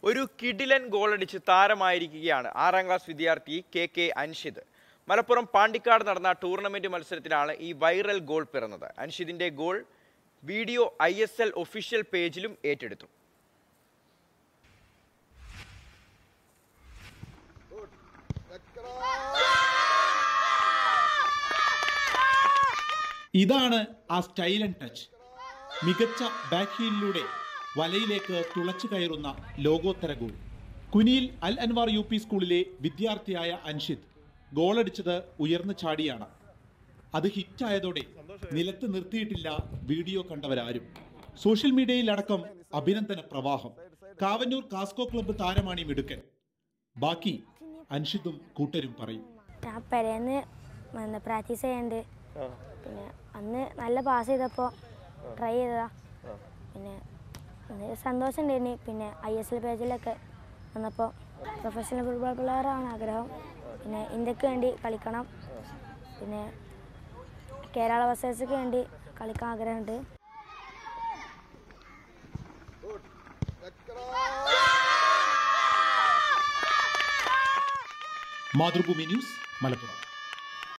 ഒരു കിടിലൻ ഗോളടിച്ച് താരമായിരിക്കുകയാണ് ആറാം ക്ലാസ് വിദ്യാർത്ഥി കെ കെ അൻഷിദ് മലപ്പുറം പാണ്ടിക്കാട് നടന്ന ടൂർണമെന്റ് മത്സരത്തിലാണ് ഈ വൈറൽ ഗോൾ പിറന്നത് അൻഷിദിന്റെ goal video I S L official പേജിലും ഏറ്റെടുത്തു ഇതാണ് ആ സ്റ്റൈൽ ആൻഡ് ടച്ച് മികച്ച ബാക്ക് ഹീലിലൂടെ വലയിലേക്ക് തുളച്ചു കയറുന്ന ലോകോത്തര goal Kuniyil Al Anwar U P സ്കൂളിലെ വിദ്യാർത്ഥിയായ അൻഷിദ് ഗോളടിച്ചത് ഉയർന്നു ചാടിയാണ് അത് ഹിറ്റായതോടെ നിലത്ത് നിർത്തിയിട്ടില്ല വീഡിയോ കണ്ടവരാരും സോഷ്യൽ മീഡിയയിലടക്കം അഭിനന്ദന പ്രവാഹം കാവന്നൂർ കാസ്കോ ക്ലബ്ബ് താരമാണ് ഈ മിടുക്കൻ ബാക്കി അൻഷിദും കൂട്ടരും പറയും ഞാൻ പെരേന്ന് എന്താ പ്രാക്ടീസ് ചെയ്യാണ്ട് പിന്നെ അന്ന് നല്ല പാസ് ചെയ്തപ്പോൾ ട്രൈ ചെയ്തതാ പിന്നെ അന്ന് സന്തോഷം ഉണ്ടായിരുന്നു പിന്നെ ഐ എസ് എൽ പേജിലൊക്കെ വന്നപ്പോൾ പ്രൊഫഷണൽ ഫുട്ബോൾ പ്ലെയർ ആണ് ആഗ്രഹം പിന്നെ ഇന്ത്യക്ക് വേണ്ടി കളിക്കണം പിന്നെ കേരള ബ്ലാസ്റ്റേഴ്സിന് വേണ്ടി കളിക്കാൻ ആഗ്രഹമുണ്ട് മാതൃഭൂമി ന്യൂസ് മലപ്പുറം